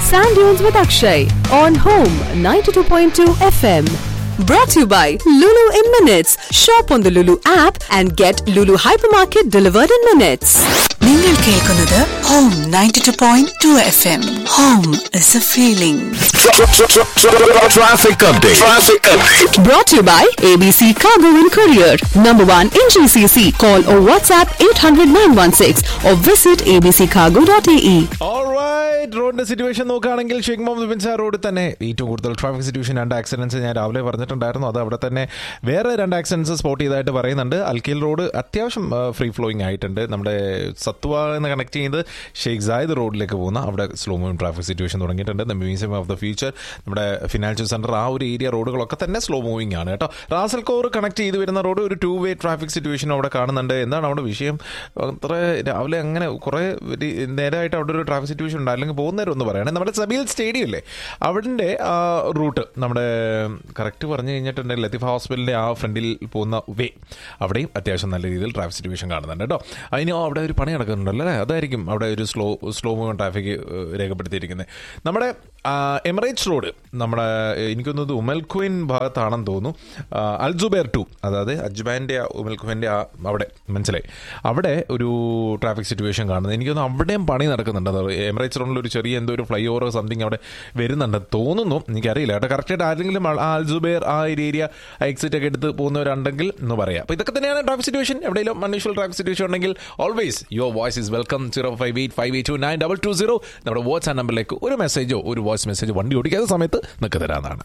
Sand Dunes with Akshay on Home 92.2 FM. Brought to you by Lulu in Minutes. Shop on the Lulu app and get Lulu Hypermarket delivered in minutes. നിങ്ങൾ കേൾക്കുന്നത് home ninety two point two F M home is a feeling Traffic update. Traffic update. Brought to you by ABC Cargo and Courier. Number one in GCC. Call or WhatsApp 800 916 or visit abccargo.ae. Alright, റോഡിന്റെ situation നോക്കുകയാണെങ്കിൽ Sheikh Muhammad bin sir റോഡിൽ തന്നെ ഏറ്റവും കൂടുതൽ traffic situation രണ്ട് accidents ഞാൻ രാവിലെ പറഞ്ഞിട്ടുണ്ടായിരുന്നു അത് അവിടെ തന്നെ വേറെ രണ്ട് ആക്സിഡൻസ് സ്പോട്ട് ചെയ്തതായിട്ട് പറയുന്നുണ്ട് അൽക്കീൽ റോഡ് അത്യാവശ്യം ഫ്രീ ഫ്ലോയിങ് ആയിട്ടുണ്ട് നമ്മുടെ സത്വ എന്ന് കണക്ട് ചെയ്ത് ഷെയ്ഖ് സായിദ് റോഡിലേക്ക് പോകുന്ന അവിടെ സ്ലോ മൂവിങ് ട്രാഫിക് സിറ്റുവേഷൻ തുടങ്ങിയിട്ടുണ്ട് the museum of the future നമ്മുടെ ഫിനാൻഷ്യൽ സെന്റർ ആ ഒരു ഏരിയ റോഡുകളൊക്കെ തന്നെ സ്ലോ മൂവിങ് ആണ് കേട്ടോ റാസൽ കോർ കണക്ട് ചെയ്ത് വരുന്ന റോഡ് ഒരു ടു വേ ട്രാഫിക് സിറ്റുവേഷൻ അവിടെ കാണുന്നുണ്ട് എന്താണ് അവിടെ വിഷയം അത്ര രാവിലെ അങ്ങനെ കുറേ ഒരു നേരമായിട്ട് അവിടെ ഒരു ട്രാഫിക് സിറ്റുവേഷൻ ഉണ്ട് അല്ലെങ്കിൽ പോകുന്നേരം ഒന്ന് പറയണേ നമ്മുടെ സബീൽ സ്റ്റേഡിയം ഇല്ലേ അവിടെ ആ റൂട്ട് നമ്മുടെ കറക്റ്റ് പറഞ്ഞു കഴിഞ്ഞിട്ടുണ്ടെങ്കിൽ ലത്തീഫ ഹോസ്പിറ്റലിൻ്റെ ആ ഫ്രണ്ടിൽ പോകുന്ന വേ അവിടെയും അത്യാവശ്യം നല്ല രീതിയിൽ ട്രാഫിക് സിറ്റുവേഷൻ കാണുന്നുണ്ട് കേട്ടോ അതിന് അവിടെ ഒരു പണി നടക്കുന്നുണ്ടല്ലോ അല്ലേ അതായിരിക്കും അവിടെ ഒരു സ്ലോ സ്ലോ മൂവൻ ട്രാഫിക് രേഖപ്പെടുത്തിയിരിക്കുന്നത് നമ്മുടെ എമിറേറ്റ്സ് റോഡ് നമ്മുടെ എനിക്കൊന്നത് ഉമൽഖുവിൻ ഭാഗത്താണെന്ന് തോന്നുന്നു ആ, അൽജുബേർ ടു അതായത് അജ്മാൻ്റെ ഉമൽഖുവിൻ്റെ ആ അവിടെ മനസ്സിലായി അവിടെ ഒരു ട്രാഫിക് സിറ്റുവേഷൻ കാണുന്നത് എനിക്കൊന്ന് അവിടെയും പണി നടക്കുന്നുണ്ട് അത് എമിറേറ്റ്സ് റോഡിൽ ഒരു ചെറിയ എന്തോ ഒരു ഫ്ലൈ ഓവർ സംതിങ് അവിടെ വരുന്നുണ്ട് തോന്നുന്നു എനിക്കറിയില്ല കേട്ടോ കറക്റ്റായിട്ട് ആരെങ്കിലും ആ അൽജുബേർ ആ ഒരു ഏരിയ എക്സിറ്റ് ഒക്കെ എടുത്ത് പോകുന്നവരുണ്ടെങ്കിൽ എന്ന് പറയാം അപ്പോൾ ഇതൊക്കെ തന്നെയാണ് ട്രാഫിക് സിറ്റുവേഷൻ എവിടെയെങ്കിലും അൺയൂഷ്വൽ ട്രാഫിക് സിറ്റുവേഷൻ ഉണ്ടെങ്കിൽ always your voice is welcome zero five eight five eight two nine double two zero നമ്മുടെ വാട്സ്ആപ്പ് നമ്പറിലേക്ക് ഒരു മെസ്സേജോ ഒരു വോയിസ് മെസ്സേജ് വണ്ടി ഓടിക്കാത്ത സമയത്ത് നിങ്ങൾക്ക് തരാനാണ്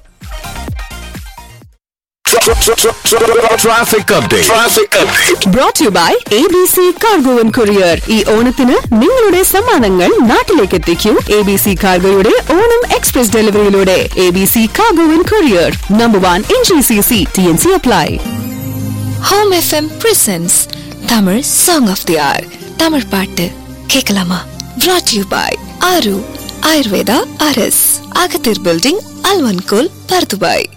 Traffic update. Traffic update. Brought to you by ABC Cargo and Courier. ഈ ഓണത്തിന് നിങ്ങളുടെ സമ്മാനങ്ങൾ നാട്ടിലേക്ക് എത്തിക്കൂ എ ബി സി കാർഗോയുടെ ഓണം എക്സ്പ്രസ് ഡെലിവറിയിലൂടെ A B C cargo and courier number one in G C C T N C apply home F M presents Tamil song of the hour Tamil பாட்டு கேட்கலாமா brought யூ பாய் ஆரு ஆயுர்வேதா அரஸ் அகத்தீர் பில்டிங் அல்வன்கோல் Bur Dubai